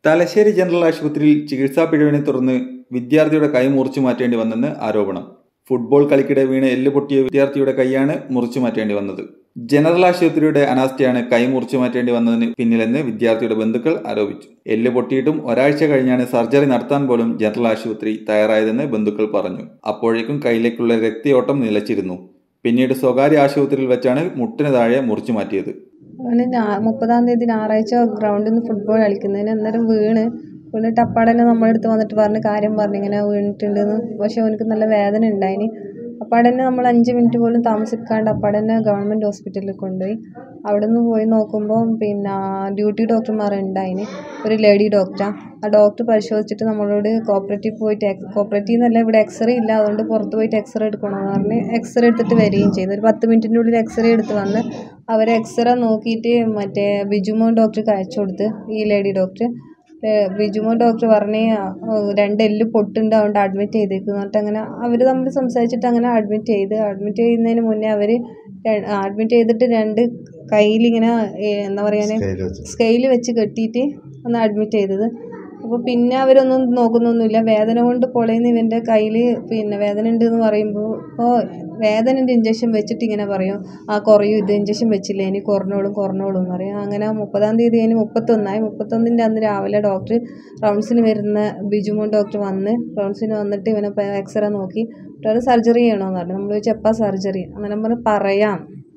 Thalassery general ആശുപത്രിയിൽ ചികിത്സാ പിഴവിനെ തുടർന്ന് വിദ്യാർത്ഥിയുടെ കൈ മുറിച്ചു മാറ്റേണ്ടി വന്നെന്ന് ആരോപണം ഫുട്ബോൾ കളിക്കിടെ വീണ് എല്ല് പൊട്ടിയ വിദ്യാർത്ഥിയുടെ കൈയാണ് മുറിച്ചു മാറ്റേണ്ടി വന്നത് ജനറൽ ആശുപത്രിയുടെ അനാസ്ഥയാണ് കൈ മുറിച്ചു മാറ്റേണ്ടി വന്നതിന് പിന്നിലെന്ന് വിദ്യാർത്ഥിയുടെ ബന്ധുക്കൾ ആരോപിച്ചു എല്ല് പൊട്ടിയിട്ടും ഒരാഴ്ച കഴിഞ്ഞാണ് സർജറി നടത്താൻ പോലും ജനറൽ ആശുപത്രി തയ്യാറായതെന്ന് ബന്ധുക്കൾ പറഞ്ഞു അപ്പോഴേക്കും കൈയിലേക്കുള്ള രക്തയോട്ടം നിലച്ചിരുന്നു പിന്നീട് സ്വകാര്യ ആശുപത്രിയിൽ വെച്ചാണ് മുട്ടിന് താഴെ മുറിച്ചു മാറ്റിയത് അവന് ഞാ- മുപ്പതാം തീയതി ഞായറാഴ്ച ഗ്രൗണ്ടിൽ നിന്ന് ഫുട്ബോൾ കളിക്കുന്നതിന് അന്നേരം വീണ് വീണിട്ട് അപ്പാടന്നെ നമ്മുടെ അടുത്ത് വന്നിട്ട് പറഞ്ഞ് കാര്യം പറഞ്ഞു ഇങ്ങനെ വീണിട്ടുണ്ടെന്ന് പക്ഷെ അവനക്ക് നല്ല വേദന ഉണ്ടായിന് അപ്പാടന്നെ നമ്മൾ അഞ്ച് മിനിറ്റ് പോലും താമസിക്കാണ്ട് അപ്പാടന്നെ ഗവൺമെൻറ് ഹോസ്പിറ്റലിൽ കൊണ്ടുപോയി അവിടെ നിന്ന് പോയി നോക്കുമ്പോൾ പിന്നെ ഡ്യൂട്ടി ഡോക്ടർമാർ ഉണ്ടായിന് ഒരു ലേഡി ഡോക്ടറാണ് ആ ഡോക്ടർ പരിശോധിച്ചിട്ട് നമ്മളോട് കോപ്പറേറ്റീവ് പോയിട്ട് എക്സ് കോപ്പറേറ്റീവ് എന്നല്ല ഇവിടെ എക്സ്റേ ഇല്ല അതുകൊണ്ട് പുറത്ത് പോയിട്ട് എക്സ്റേ എടുക്കണമെന്ന് പറഞ്ഞ് എക്സ്റേ എടുത്തിട്ട് വരികയും ചെയ്തു ഒരു പത്ത് മിനിറ്റിൻ്റെ ഉള്ളിൽ എക്സ്റേ എടുത്ത് വന്ന് അവർ എക്സ്റേ നോക്കിയിട്ട് മറ്റേ ബിജുമോൻ ഡോക്ടർക്ക് അയച്ചു കൊടുത്ത് ഈ ലേഡി ഡോക്ടർ ബിജുമോൻ ഡോക്ടർ പറഞ്ഞ് രണ്ട് എല്ല് പൊട്ടുണ്ട് അതുകൊണ്ട് അഡ്മിറ്റ് ചെയ്തേക്കുന്നു എന്നിട്ട് അങ്ങനെ അവർ തമ്മിൽ സംസാരിച്ചിട്ട് അങ്ങനെ അഡ്മിറ്റ് ചെയ്ത് അഡ്മിറ്റ് ചെയ്യുന്നതിന് മുന്നേ അവർ അഡ്മിറ്റ് ചെയ്തിട്ട് രണ്ട് കയ്യിലിങ്ങനെ ഏ, എന്താ പറയാൻ സ്കെയിൽ വെച്ച് കെട്ടിയിട്ട് ഒന്ന് അഡ്മിറ്റ് ചെയ്തത് അപ്പോൾ പിന്നെ അവരൊന്നും നോക്കുന്നൊന്നുമില്ല വേദന കൊണ്ട് പൊളയുന്ന ഇവൻ്റെ കയ്യിൽ പിന്നെ വേദന ഉണ്ട് എന്ന് പറയുമ്പോൾ ഇപ്പോൾ വേദനൻ്റെ ഇഞ്ചക്ഷൻ വെച്ചിട്ട് ഇങ്ങനെ പറയും ആ കുറയും ഇത് ഇഞ്ചക്ഷൻ വെച്ചില്ലേ ഇനി കുറഞ്ഞോളും കുറഞ്ഞോളും എന്ന് പറയും അങ്ങനെ മുപ്പതാം തീയതി കഴിഞ്ഞ് മുപ്പത്തൊന്നായി മുപ്പത്തൊന്നിൻ്റെ അന്ന് രാവിലെ ഡോക്ടർ റൗണ്ട്സിന് വരുന്ന ബിജുമോൻ ഡോക്ടർ വന്ന് റൗണ്ട്സിന് വന്നിട്ട് ഇവനെ എക്സ്റേ നോക്കി ഡോക്ടർ സർജറി ചെയ്യണമെന്ന് പറഞ്ഞു നമ്മൾ ചോദിച്ചു എപ്പോൾ സർജറി അങ്ങനെ പറഞ്ഞു പറയാം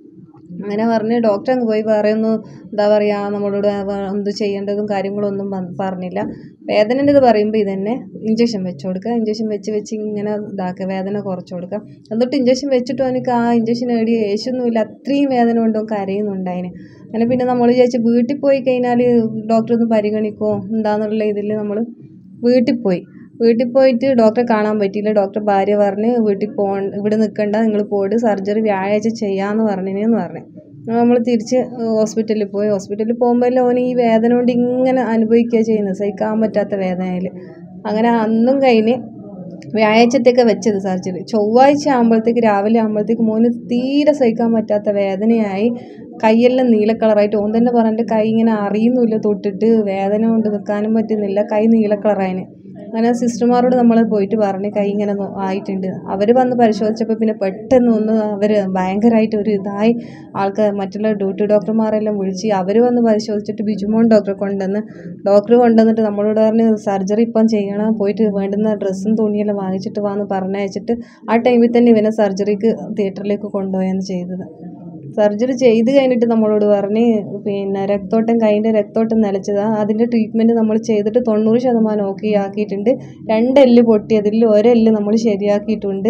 അങ്ങനെ പറഞ്ഞ് ഡോക്ടർ അങ്ങ് പോയി വേറെ ഒന്നും എന്താ പറയുക നമ്മളോട് വ- എന്ത് ചെയ്യേണ്ടതും കാര്യങ്ങളൊന്നും വന്ന് പറഞ്ഞില്ല വേദനൻ്റെ ഇത് പറയുമ്പോൾ ഇതന്നെ ഇഞ്ചക്ഷൻ വെച്ച് കൊടുക്കുക ഇഞ്ചക്ഷൻ വെച്ച് വെച്ച് ഇങ്ങനെ ഇതാക്കുക വേദന കുറച്ച് കൊടുക്കുക എന്നിട്ട് ഇഞ്ചക്ഷൻ വെച്ചിട്ട് അവനക്ക് ആ ഇഞ്ചക്ഷൻ എടി യേശൊന്നുമില്ല അത്രയും വേദന കൊണ്ട് അവൻ കരയുന്നുണ്ടായിന് അങ്ങനെ പിന്നെ നമ്മൾ വിചാരിച്ചു വീട്ടിൽ പോയി കഴിഞ്ഞാൽ ഡോക്ടർ ഒന്ന് പരിഗണിക്കുമോ എന്താന്നുള്ള ഇതിൽ നമ്മൾ വീട്ടിൽ പോയി വീട്ടിൽ പോയിട്ട് ഡോക്ടറെ കാണാൻ പറ്റിയില്ല ഡോക്ടർ ഭാര്യ പറഞ്ഞ് വീട്ടിൽ പോ ഇവിടെ നിൽക്കണ്ട നിങ്ങൾ പോയിട്ട് സർജറി വ്യാഴാഴ്ച ചെയ്യാമെന്ന് പറഞ്ഞിനെന്ന് പറഞ്ഞു നമ്മൾ തിരിച്ച് ഹോസ്പിറ്റലിൽ പോയി ഹോസ്പിറ്റലിൽ പോകുമ്പോൾ അവന് ഈ വേദന കൊണ്ട് ഇങ്ങനെ അനുഭവിക്കുക ചെയ്യുന്നത് സഹിക്കാൻ പറ്റാത്ത വേദനയിൽ അങ്ങനെ അന്നും കഴിഞ്ഞ് വ്യാഴാഴ്ചത്തേക്ക് വെച്ചത് സർജറി ചൊവ്വാഴ്ച ആകുമ്പോഴത്തേക്ക് രാവിലെ ആകുമ്പോഴത്തേക്ക് മോന് തീരെ സഹിക്കാൻ പറ്റാത്ത വേദനയായി കൈയെല്ലാം നീല കളറായിട്ട് ഓൻ തന്നെ പറഞ്ഞിട്ട് കൈ ഇങ്ങനെ അറിയുന്നില്ല തൊട്ടിട്ട് വേദന കൊണ്ട് നിൽക്കാനും പറ്റുന്നില്ല കൈ നീല കളറായിന് അങ്ങനെ സിസ്റ്റർമാരോട് നമ്മൾ പോയിട്ട് പറഞ്ഞ് കൈ ഇങ്ങനെ നോ- ആയിട്ടുണ്ട് അവർ വന്ന് പരിശോധിച്ചപ്പോൾ പിന്നെ പെട്ടെന്ന് ഒന്ന് അവർ ഭയങ്കരമായിട്ട് ഒരു ഇതായി ആൾക്കാർ മറ്റുള്ള ഡ്യൂട്ടി ഡോക്ടർമാരെല്ലാം വിളിച്ച് അവർ വന്ന് പരിശോധിച്ചിട്ട് ബിജുമോൻ ഡോക്ടറെ കൊണ്ടുവന്ന് ഡോക്ടർ കൊണ്ടുവന്നിട്ട് നമ്മളോട് പറഞ്ഞ് സർജറി ഇപ്പം ചെയ്യണം പോയിട്ട് വേണ്ടുന്ന ഡ്രസ്സും തുണിയെല്ലാം വാങ്ങിച്ചിട്ട് വാന്ന് പറഞ്ഞയച്ചിട്ട് ആ ടൈമിൽ തന്നെ ഇവനെ സർജറിക്ക് തിയേറ്ററിലേക്ക് കൊണ്ടുപോയാണ് ചെയ്തത് സർജറി ചെയ്ത് കഴിഞ്ഞിട്ട് നമ്മളോട് പറഞ്ഞ് പിന്നെ രക്തോട്ടം കൈയിൻ്റെ രക്തോട്ടം നിലച്ചതാണ് അതിൻ്റെ ട്രീറ്റ്മെൻറ്റ് നമ്മൾ ചെയ്തിട്ട് തൊണ്ണൂറ് ശതമാനം ഓക്കെ ആക്കിയിട്ടുണ്ട് രണ്ട് എല്ല് പൊട്ടിയതിൽ ഒരെല്ല് നമ്മൾ ശരിയാക്കിയിട്ടുണ്ട്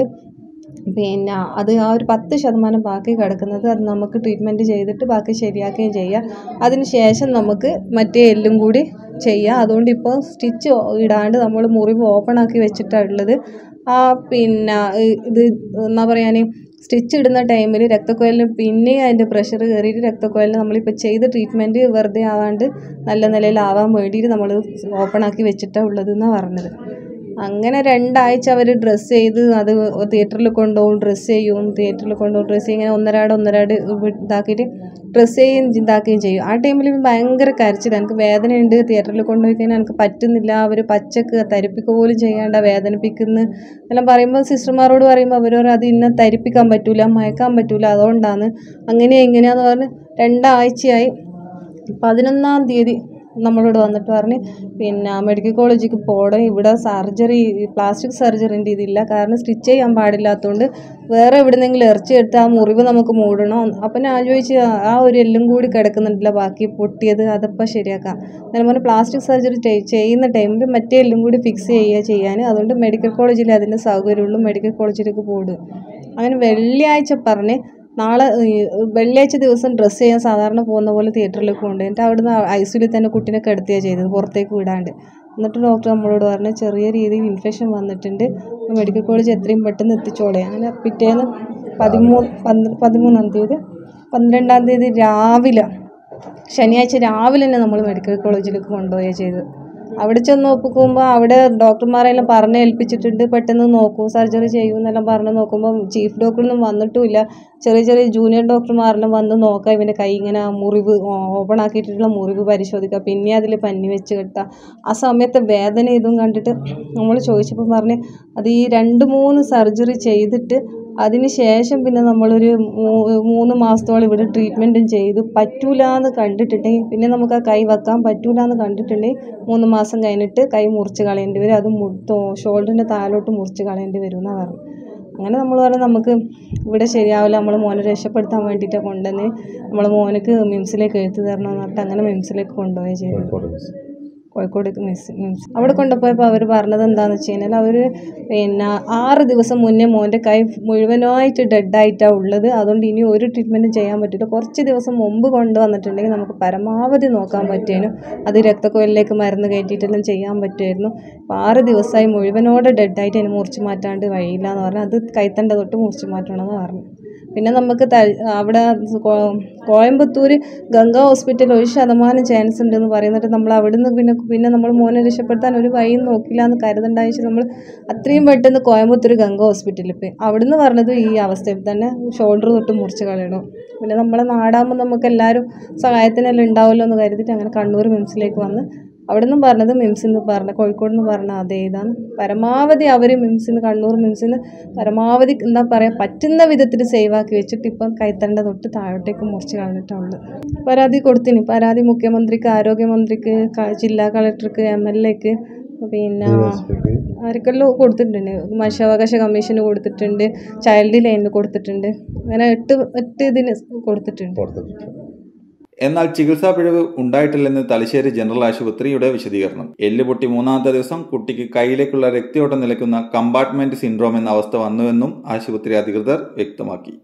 പിന്നെ അത് ആ ഒരു പത്ത് ശതമാനം ബാക്കി കിടക്കുന്നത് അത് നമുക്ക് ട്രീറ്റ്മെൻറ്റ് ചെയ്തിട്ട് ബാക്കി ശരിയാക്കുകയും ചെയ്യാം അതിന് ശേഷം നമുക്ക് മറ്റേ എല്ലും കൂടി ചെയ്യാം അതുകൊണ്ട് ഇപ്പോൾ സ്റ്റിച്ച് ഇടാണ്ട് നമ്മൾ മുറിവ് ഓപ്പൺ ആക്കി വെച്ചിട്ടാണ് ഉള്ളത് ആ പിന്നെ ഈ- ഇത് എന്നാ പറയാൻ സ്റ്റിച്ച് ഇടുന്ന ടൈമിൽ രക്തക്കൊയലിന് പിന്നെയും അതിൻ്റെ പ്രഷർ കയറിയിട്ട് രക്തക്കൊയലിന് നമ്മളിപ്പോൾ ചെയ്ത ട്രീറ്റ്മെൻറ്റ് വെറുതെ ആവാണ്ട് നല്ല നിലയിലാവാൻ വേണ്ടിയിട്ട് നമ്മൾ ഓപ്പൺ ആക്കി വെച്ചിട്ടാണ് ഉള്ളതെന്നാണ് പറഞ്ഞത് അങ്ങനെ രണ്ടാഴ്ച അവർ ഡ്രസ്സ് ചെയ്ത് അത് തിയേറ്ററിൽ കൊണ്ടുപോകും ഡ്രസ്സ് ചെയ്യും തിയേറ്ററിൽ കൊണ്ടുപോകും ഡ്രസ്സ് ചെയ്യും ഇങ്ങനെ ഒന്നരാട് ഒന്നരാട് വി- ഇതാക്കിയിട്ട് ഡ്രസ്സ് ചെയ്യും ഇതാക്കുകയും ചെയ്യും ആ ടൈമിൽ ഭയങ്കര കരച്ചിൽ എനിക്ക് വേദനയുണ്ട് തിയേറ്ററിൽ കൊണ്ടുപോയി കഴിഞ്ഞാൽ എനിക്ക് പറ്റുന്നില്ല അവർ പച്ചക്ക് തരിപ്പിക്കുക പോലും ചെയ്യാണ്ട വേദനിപ്പിക്കുന്നു എല്ലാം പറയുമ്പോൾ സിസ്റ്റർമാരോട് പറയുമ്പോൾ അവർ പറയും അത് ഇന്ന തരിപ്പിക്കാൻ പറ്റൂല മയക്കാൻ പറ്റൂല അതുകൊണ്ടാണ് അങ്ങനെ ഇങ്ങനെയാന്ന് പറഞ്ഞ് രണ്ടാഴ്ചയായി പതിനൊന്നാം തീയതി നമ്മളോട് വന്നിട്ട് പറഞ്ഞ് പിന്നെ മെഡിക്കൽ കോളേജിലേക്ക് പോകണം ഇവിടെ സർജറി പ്ലാസ്റ്റിക് സർജറിൻ്റെ ഇതില്ല കാരണം സ്റ്റിച്ച് ചെയ്യാൻ പാടില്ലാത്തതുകൊണ്ട് വേറെ എവിടുന്നെങ്കിലും ഇറച്ചി എടുത്ത് ആ മുറിവ് നമുക്ക് മൂടണം അപ്പം ഞാൻ ചോദിച്ചു "ആ- ആ ഒരു എല്ലും കൂടി കിടക്കുന്നുണ്ടല്ലോ ബാക്കി പൊട്ടിയത് അതപ്പോൾ ശരിയാക്കാം അങ്ങനെ പറഞ്ഞ് പ്ലാസ്റ്റിക് സർജറി ചെയ്യുന്ന ടൈമിൽ മറ്റേ എല്ലും കൂടി ഫിക്സ് ചെയ്യുക ചെയ്യാൻ അതുകൊണ്ട് മെഡിക്കൽ കോളേജിൽ അതിൻ്റെ സൗകര്യമുള്ളൂ മെഡിക്കൽ കോളേജിലേക്ക് പോകും അങ്ങനെ വെള്ളിയാഴ്ച പറഞ്ഞ് നാളെ ഈ വെള്ളിയാഴ്ച ദിവസം ഡ്രസ്സ് ചെയ്യാൻ സാധാരണ പോകുന്ന പോലെ തിയേറ്ററിലേക്ക് കൊണ്ടുപോയി എന്നിട്ട് അവിടുന്ന് ഐ സിയിൽ തന്നെ കുട്ടീനെ കിടത്തിയാണ് ചെയ്തത് പുറത്തേക്ക് വിടാണ്ട് എന്നിട്ട് ഡോക്ടർ നമ്മളോട് പറഞ്ഞു ചെറിയ രീതിയിൽ ഇൻഫെക്ഷൻ വന്നിട്ടുണ്ട് മെഡിക്കൽ കോളേജ് എത്രയും പെട്ടെന്ന് എത്തിച്ചോളെ അങ്ങനെ പിറ്റേന്ന് പതിമൂന്ന് പന്ത്ര പതിമൂന്നാം തീയതി പന്ത്രണ്ടാം തീയതി രാവിലെ ശനിയാഴ്ച രാവിലെ തന്നെ നമ്മൾ മെഡിക്കൽ കോളേജിലേക്ക് കൊണ്ടുപോവുകയാണ് ചെയ്തത് അവിടെ ചെന്ന് നോക്കുമ്പോൾ അവിടെ ഡോക്ടർമാരെല്ലാം പറഞ്ഞ് ഏൽപ്പിച്ചിട്ടുണ്ട് പെട്ടെന്ന് നോക്കും സർജറി ചെയ്യും എന്നെല്ലാം പറഞ്ഞ് നോക്കുമ്പോൾ ചീഫ് ഡോക്ടറൊന്നും വന്നിട്ടുമില്ല ചെറിയ ചെറിയ ജൂനിയർ ഡോക്ടർമാരെല്ലാം വന്ന് നോക്കാം ഇവൻ്റെ കൈ ഇങ്ങനെ മുറിവ് ഓപ്പൺ ആക്കിയിട്ടുള്ള മുറിവ് പരിശോധിക്കുക പിന്നെ അതിൽ പഞ്ഞി വെച്ച് കെട്ടുക ആ സമയത്തെ വേദന ഇതും കണ്ടിട്ട് നമ്മൾ ചോദിച്ചപ്പോൾ പറഞ്ഞ് അത് ഈ രണ്ട് മൂന്ന് സർജറി ചെയ്തിട്ട് അതിന് ശേഷം പിന്നെ നമ്മളൊരു മൂ- മൂന്ന് മാസത്തോളം ഇവിടെ ട്രീറ്റ്മെൻറ്റും ചെയ്ത് പറ്റൂലാന്ന് കണ്ടിട്ടുണ്ടെങ്കിൽ പിന്നെ നമുക്ക് ആ കൈ വെക്കാൻ പറ്റൂലാന്ന് കണ്ടിട്ടുണ്ടെങ്കിൽ മൂന്ന് മാസം കഴിഞ്ഞിട്ട് കൈ മുറിച്ച് കളയേണ്ടി വരും അത് ഷോൾഡറിൻ്റെ താഴോട്ട് മുറിച്ച് കളയേണ്ടി വരും എന്നാണ് പറഞ്ഞു അങ്ങനെ നമ്മൾ പറഞ്ഞു നമുക്ക് ഇവിടെ ശരിയാവില്ല നമ്മൾ മോനെ രക്ഷപ്പെടുത്താൻ വേണ്ടിയിട്ടാണ് കൊണ്ടുവന്ന് നമ്മൾ മോനക്ക് മിംസിലേക്ക് എഴുത്ത് തരണമെന്ന് പറഞ്ഞിട്ട് അങ്ങനെ മിംസിലേക്ക് കൊണ്ടുപോയി ചെയ്തു കോഴിക്കോട് മിസ് മിംസ് അവിടെ കൊണ്ടുപോയപ്പോൾ അവർ പറഞ്ഞത് എന്താണെന്ന് വെച്ച് കഴിഞ്ഞാൽ അവർ പിന്നെ ആറ് ദിവസം മുന്നേ മോൻ്റെ കൈ മുഴുവനായിട്ട് ഡെഡായിട്ടാണ് ഉള്ളത് അതുകൊണ്ട് ഇനി ഒരു ട്രീറ്റ്മെൻറ്റും ചെയ്യാൻ പറ്റില്ല കുറച്ച് ദിവസം മുമ്പ് കൊണ്ടുവന്നിട്ടുണ്ടെങ്കിൽ നമുക്ക് പരമാവധി നോക്കാൻ പറ്റുമായിരുന്നു അത് രക്തക്കൊഴലിലേക്ക് മരുന്ന് കയറ്റിയിട്ടെല്ലാം ചെയ്യാൻ പറ്റുമായിരുന്നു അപ്പോൾ ആറ് ദിവസമായി മുഴുവനോടെ ഡെഡായിട്ട് അതിന് മുറിച്ച് മാറ്റാണ്ട് വഴിയില്ല എന്ന് പറഞ്ഞാൽ അത് കൈത്തണ്ട തൊട്ട് മുറിച്ച് മാറ്റണമെന്ന് പറഞ്ഞു പിന്നെ നമുക്ക് ത അവിടെ കോ- കോയമ്പത്തൂർ ഗംഗ ഹോസ്പിറ്റൽ ഒരു ശതമാനം ചാൻസ് ഉണ്ടെന്ന് പറയുന്നിട്ട് നമ്മൾ അവിടുന്ന് പിന്നെ പിന്നെ നമ്മൾ മോനെ രക്ഷപ്പെടുത്താൻ ഒരു വഴിയും നോക്കില്ല എന്ന് കരുതണ്ടായിച്ച് നമ്മൾ അത്രയും പെട്ടെന്ന് കോയമ്പത്തൂർ ഗംഗ ഹോസ്പിറ്റലിൽ പോയി അവിടുന്ന് പറഞ്ഞത് ഈ അവസ്ഥയിൽ തന്നെ ഷോൾഡർ തൊട്ട് മുറിച്ച് കളയണം പിന്നെ നമ്മളെ നാടാകുമ്പോൾ നമുക്ക് എല്ലാവരും സഹായത്തിനെല്ലാം ഉണ്ടാവുമല്ലോ എന്ന് കരുതിയിട്ട് അങ്ങനെ കണ്ണൂർ മിംസിലേക്ക് വന്ന് അവിടെ നിന്നും പറഞ്ഞത് മിംസിൽ നിന്ന് പറഞ്ഞ കോഴിക്കോട് നിന്ന് പറഞ്ഞ അതേ ഇതാണ് പരമാവധി അവർ മിംസിൽ നിന്ന് കണ്ണൂർ മിംസിൽ നിന്ന് പരമാവധി എന്താ പറയുക പറ്റുന്ന വിധത്തിൽ സേവ് ആക്കി വെച്ചിട്ട് ഇപ്പം കൈത്തണ്ട തൊട്ട് താഴോട്ടേക്ക് മുറിച്ച് കളഞ്ഞിട്ടുള്ളത് പരാതി കൊടുത്തിന് പരാതി മുഖ്യമന്ത്രിക്ക് ആരോഗ്യമന്ത്രിക്ക് ക- ജില്ലാ കളക്ടർക്ക് എം എൽ എക്ക് പിന്നെ ആർക്കെല്ലാം കൊടുത്തിട്ടുണ്ട് മനുഷ്യാവകാശ കമ്മീഷന് കൊടുത്തിട്ടുണ്ട് ചൈൽഡ് ലൈനിന് കൊടുത്തിട്ടുണ്ട് അങ്ങനെ എട്ട് എട്ട് ഇതിന് കൊടുത്തിട്ടുണ്ട് എന്നാൽ ചികിത്സാ പിഴവ് ഉണ്ടായിട്ടില്ലെന്ന് തലശ്ശേരി ജനറൽ ആശുപത്രിയുടെ വിശദീകരണം എല്ല് പൊട്ടി മൂന്നാമത്തെ ദിവസം കുട്ടിക്ക് കൈയിലേക്കുള്ള രക്തയോട്ടം നിലയ്ക്കുന്ന കമ്പാർട്ട്മെന്റ് സിൻഡ്രോം എന്ന അവസ്ഥ വന്നുവെന്നും ആശുപത്രി അധികൃതർ വ്യക്തമാക്കി